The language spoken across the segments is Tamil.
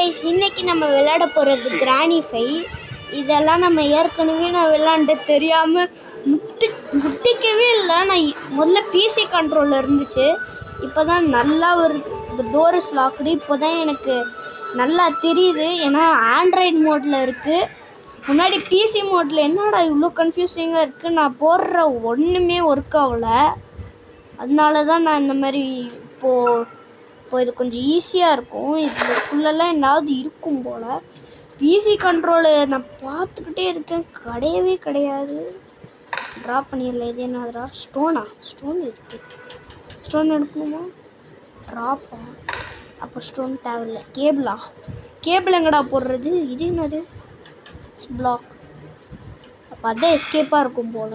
கைஸ் இன்னைக்கு நம்ம விளையாட போகிறது கிராணி ஃபை இதெல்லாம் நம்ம ஏற்கனவே நான் விளையாண்டு தெரியாமல் முட்டு முட்டிக்கவே இல்லை நான் இ- முதல்ல பிசி கண்ட்ரோலில் இருந்துச்சு இப்போ தான் நல்லா வருது இந்த டோரஸ் லாக்டு இப்போ தான் எனக்கு நல்லா தெரியுது ஏன்னா ஆண்ட்ராய்டு மோடில் இருக்குது முன்னாடி பிசி மோடில் என்னடா இவ்வளோ கன்ஃபியூசிங்காக இருக்குது நான் போடுற ஒன்றுமே ஒர்க் ஆகலை அதனால தான் நான் இந்த மாதிரி இப்போது இப்போ இது கொஞ்சம் ஈஸியாக இருக்கும் இதுக்குள்ளெல்லாம் என்னாவது இருக்கும் போல் பிசி கண்ட்ரோலு நான் பார்த்துக்கிட்டே இருக்கேன் கிடையவே கிடையாது ட்ரா பண்ணிடல இது என்னதுடா ஸ்டோனா ஸ்டோன் இருக்கு ஸ்டோன் எடுக்கணுமா ட்ராப்பா அப்போ ஸ்டோன் தேவையில்ல கேபிளா கேபிள் எங்கடா போடுறது இது என்னது இட்ஸ் பிளாக் அப்போ அதான் எஸ்கேப்பாக இருக்கும் போல்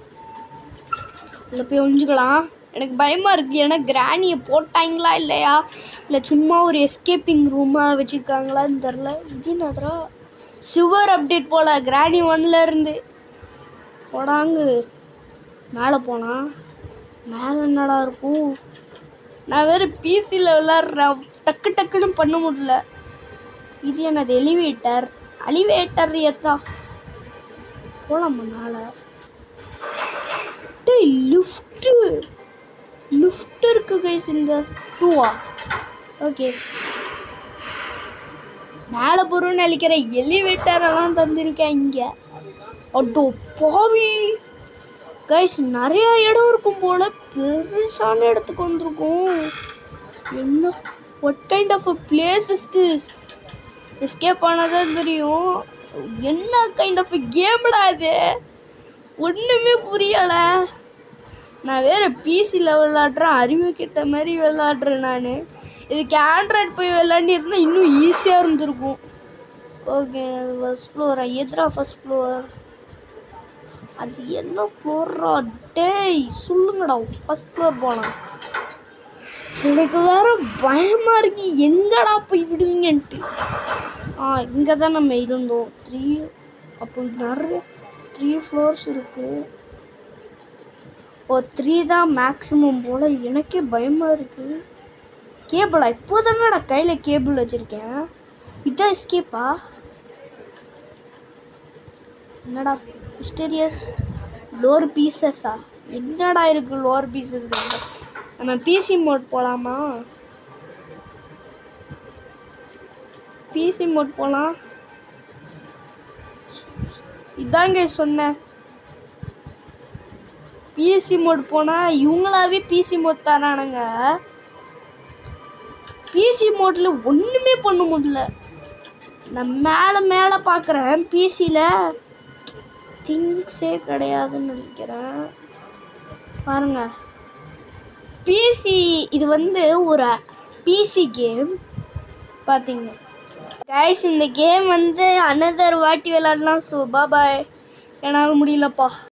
உள்ள போய் ஒழிஞ்சுக்கலாம் எனக்கு பயமாக இருக்குது ஏன்னா கிராணியை போட்டாங்களா இல்லையா இல்லை சும்மா ஒரு எஸ்கேப்பிங் ரூமாக வச்சுருக்காங்களான்னு தெரில இது என்னதுரா சிவர் அப்டேட் போல் கிராணி ஒன்ல இருந்து போடாங்கு மேலே போனா மேலே என்னடா இருக்கும் நான் வேறு பிசியில் விளாட்றேன் டக்கு டக்குன்னு பண்ண முடியல இது என்னது எலிவேட்டர் அலிவேட்டர் ஏத்தா போகலாமா மேலே டேய் லிஃப்ட்டு லிஃப்ட் இருக்கு கைஸ் இந்த டூவா ஓகே மேலே போகிறோன்னு நினைக்கிற எலிவேட்டர் எல்லாம் தந்திருக்கேன் இங்கே அட்டோ பாவி கைஸ் நிறைய இடம் இருக்கும் போல பெருசான இடத்துக்கு வந்திருக்கும் என்ன what kind of a place is this escape ஆனதான் தெரியும் என்ன கைண்ட் ஆஃப் கேம்டா இது ஒன்றுமே புரியலை நான் வேறு பிசியில் விளாட்றேன் அறிவு கிட்ட மாதிரி விளாட்றேன் நான் இதுக்கு ஆண்ட்ராய்ட் போய் விளாண்டிருந்தா இன்னும் ஈஸியாக இருந்திருக்கும் ஓகே ஃபஸ்ட் ஃப்ளோரா எதிரா ஃபஸ்ட் ஃப்ளோர் அது என்ன ஃப்ளோரா டேய் சொல்லுங்கடா ஃபஸ்ட் ஃப்ளோர் போகலாம் எனக்கு வேற பயமாக இருக்கு எங்கடா போய் விடுவீங்கன்ட்டு ஆ இங்கே தான் நம்ம இருந்தோம் த்ரீ அப்போ நிறைய த்ரீ ஃப்ளோர்ஸ் இருக்குது ஓ த்ரீ தான் மேக்ஸிமம் போல் எனக்கே பயமாக இருக்குது கேபிளா இப்போ தானடா கையில் கேபிள் வச்சுருக்கேன் இதான் எஸ்கேப்பா என்னடா மிஸ்டீரியஸ் லோர் பீசஸா என்னடா இருக்கு லோர் பீசஸ் நம்ம பிசி மோட் போகலாமா பிசி மோட் போகலாம் இதாங்க சொன்னேன் பிசி மோட் போனால் இவங்களாவே பிசி மோட் தரானுங்க பிசி மோட்டில் ஒன்றுமே பண்ண முடியல நான் மேலே மேலே பார்க்குறேன் பிசியில் திங்ஸே கிடையாதுன்னு நினைக்கிறேன் பாருங்க பிசி இது வந்து ஒரு பிசி கேம் பார்த்தீங்க கைஸ் இந்த கேம் வந்து அனதர் வாட்டி விளாடலாம் ஸோ பாபாய் என்னால் முடியலப்பா